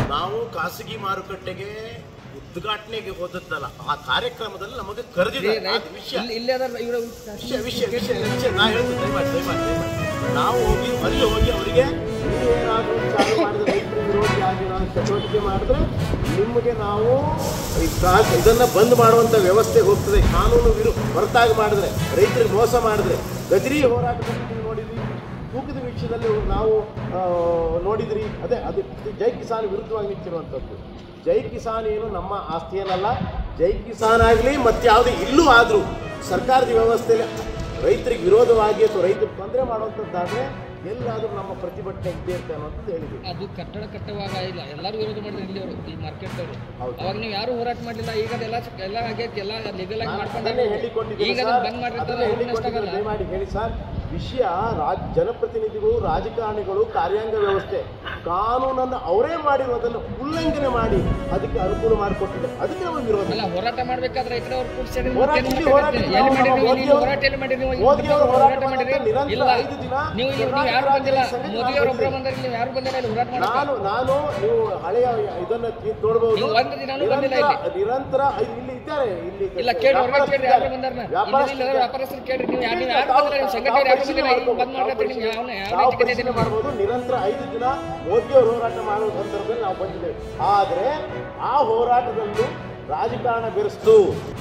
ನಾವು ಖಾಸಗಿ ಮಾರುಕಟ್ಟೆಗೆ ಉದ್ಘಾಟನೆಗೆ ಹೋದದ್ದಲ್ಲ ಆ ಕಾರ್ಯಕ್ರಮದಲ್ಲಿ ನಮಗೆ ಕರೆದಿದ್ದಾರೆ ಅದು ವಿಷಯ ಇಲ್ಲಿ ಇಲ್ಲಿ ಅದಾರ ಇವರು ವಿಷಯ ವಿಷಯ ವಿಷಯ ವಿಷಯ ನಾ ಹೇಳ್ತೀನಿ ದಯಮಾಡಿ ದಯಮಾಡಿ ದಯಮಾಡಿ ನಾವು ಹೋಗಿ ಅಲ್ಲಿ ಹೋಗಿ ಅವರಿಗೆ ನೀವೇನಾದರೂ ಚಾಲು ಮಾಡಿದ್ರೆ ರೈತರ ವಿರೋಧಿಯಾಗಿ ನಾವು ಚಟುವಟಿಕೆ ಮಾಡಿದ್ರೆ ನಿಮಗೆ ನಾವು ಈ ಕಾ- ಇದನ್ನ ಬಂದ್ ಮಾಡುವಂತ ವ್ಯವಸ್ಥೆ ಹೋಗ್ತದೆ ಕಾನೂನು ವಿರು ಹೊರತಾಗಿ ಮಾಡಿದ್ರೆ ರೈತರಿಗೆ ಮೋಸ ಮಾಡಿದ್ರೆ ಗಜರಿ ಹೋರಾಟದಲ್ಲಿ ನೀವು ನೋಡಿದ್ವಿ ತೂಕದ ವಿಷಯದಲ್ಲಿ ನಾವು ಆ, ನೋಡಿದ್ರಿ ಅದೇ ಅದು ಜೈ ಕಿಸಾನ್ ವಿರುದ್ಧವಾಗಿ ನಿಂತಿರುವಂಥದ್ದು ಜೈ ಕಿಸಾನ್ ಏನು ನಮ್ಮ ಆಸ್ತಿ ಏನಲ್ಲ ಜೈ ಕಿಸಾನ್ ಆಗಲಿ ಯಾವುದೇ ಇಲ್ಲೂ ಆದರೂ ಸರ್ಕಾರದ ವ್ಯವಸ್ಥೆಯಲ್ಲಿ ರೈತರಿಗೆ ವಿರೋಧವಾಗಿ ಅಥವಾ ರೈತರಿಗೆ ತೊಂದರೆ ಮಾಡುವಂಥದ್ದಾದರೆ ಎಲ್ಲಾದರೂ ನಮ್ಮ ಪ್ರತಿಭಟನೆ ಇದ್ದೇ ಇರುತ್ತೆ ಅನ್ನೋಂಥದ್ದು ಹೇಳಿದ್ವಿ ಅದು ಕಟ್ಟಡ ಕಟ್ಟುವಾಗ ಇಲ್ಲ ಎಲ್ಲರೂ ವಿರೋಧ ಮಾಡಿದ್ರು ಇಲ್ಲಿ ಅವರು ಈ ಮಾರ್ಕೆಟ್ ಅವರು ಹೌದು. ಅವಾಗ ನೀವು ಯಾರು ಹೋರಾಟ ಮಾಡಲಿಲ್ಲ ಈಗ ಅದೆಲ್ಲ ಎಲ್ಲ ಆಗೈತಿ ಎಲ್ಲ ಲೀಗಲ್ ಆಗಿ ನಾನು ಮಾಡ್ಕೊಂಡು ಅದನ್ನೇ ಹೇಳಿಕೊಂಡಿದ್ದೀನಿ ಈಗ ಸರ್. ಅದನ್ನ ಬಂದ್ ಮಾಡಿರ್ತಾರೆ ಅದನ್ನೇ ಅವ್ರಿಗೆ ನಷ್ಟ ಹೇಳಿಕೊಂಡಿದ್ದೀನಿ. ಆಗಲ್ಲ ದಯಮಾಡಿ ಹೇಳಿ ಸರ್ ವಿಷಯ ರಾಜ್ ಜನಪ್ರತಿನಿಧಿಗಳು ರಾಜಕಾರಣಿಗಳು ಕಾರ್ಯಾಂಗ ವ್ಯವಸ್ಥೆ ಕಾನೂನನ್ನು ಅವರೇ ಮಾಡಿರೋದನ್ನು ಉಲ್ಲಂಘನೆ ಮಾಡಿ ಅದಕ್ಕೆ ಅನುಕೂಲ ಮಾಡಿಕೊಟ್ಟಿದ್ದಾರೆ ಅದಕ್ಕೆ ನಾವು ವಿರೋಧ ಅಲ್ಲ ಹೋರಾಟ ಮಾಡ್ಬೇಕಾದ್ರೆ ರೈತರ ಅವ್ರು ಕೂಡ್ಸಿ ಹೋರಾಟ ಇಲ್ಲಿ ಹೋರಾಟ ಎಲ್ಲಿ ಮಾಡಿರಿ ನೀವು? ಮೋದಿ ನೀವು ಅವರು- ಹೋರಾಟ ಎಲ್ಲಿ ಮಾಡಿರಿ ನೀವು? ಮೋದಿ ಅವರು ಹೋರಾಟ ಹೋರಾಟ ಮಾಡಿರಿ ನಿರಂತರ ಇಲ್ಲ ಐದು ದಿನ ನೀವು ಇಲ್ಲಿ ನೀವು ಯಾರು ಕರ್ನಾಟಕ ಬಂದಿಲ್ಲ ರಾಜ್ಯ ಸಂಘಟನೆ ಮೋದಿ ಅವರು ಒಬ್ಬರು ಮಾಡಿದ್ದೀರಿ. ಬಂದಾರೆ ನೀವು ಯಾರು ಬಂದಿಲ್ಲ ಇಲ್ಲಿ ಹೋರಾಟ ಮಾಡಕ್ಕೆ ನಾನು ನಾನು ನೀವು ಹಳೆಯ ಇದನ್ನ ತಿ- ನೋಡ್ಬೋದು ನೀವು ಒಂದು ದಿನಾನೂ ಬಂದಿಲ್ಲ ನಿರಂತರ ನಿರಂತರ ಐದು- ಇಲ್ಲಿ ಇದ್ದಾರೆ ಇಲ್ಲಿ ಇಲ್ಲ ಕೇಳಿ ಹೊರಗೆ ಕೇಳಿ ಯಾರು ವ್ಯಾಪಾರಸ್ಥರು ಬಂದಾರ ವ್ಯಾಪಾರಸ್ಥರು ಇಲ್ಲ ಇದ್ದಾರೆ. ವ್ಯಾಪಾರಸ್ಥರು ಕೇಳ್ರಿ ನೀವು ಯಾರು ನೀವು ಯಾರು ತಾವು- ಬಂದಿಲ್ಲ ನಿಮ್ಮ ತಾವು ಸಂಘಟನೆ ಯಾರು ಪರಿಶೀಲನೆ ಬಂದಿಲ್ಲ ಈಗ ಮಾಡ್ಬೋದು. ಬಂದ್ ಮಾಡ್ಲತ್ತೀರಿ ನೀವು ಯಾವ ಯಾವ ತಾವು ನೈತಿಕತೆ ಇದೆ ಪರಿಶೀಲನೆ ನಿಮ್ಗೆ? ಮಾಡ್ಬೋದು ನಿರಂತರ ಐದು ದಿನ ಮೋದಿ ಅವರು ಹೋರಾಟ ಮಾಡುವ ಸಂದರ್ಭದಲ್ಲಿ ನಾವು ಬಂದಿದ್ದೇವೆ ಆದರೆ ಆ ಹೋರಾಟದಲ್ಲೂ ರಾಜಕಾರಣ ಬೆರೆಸ್ತು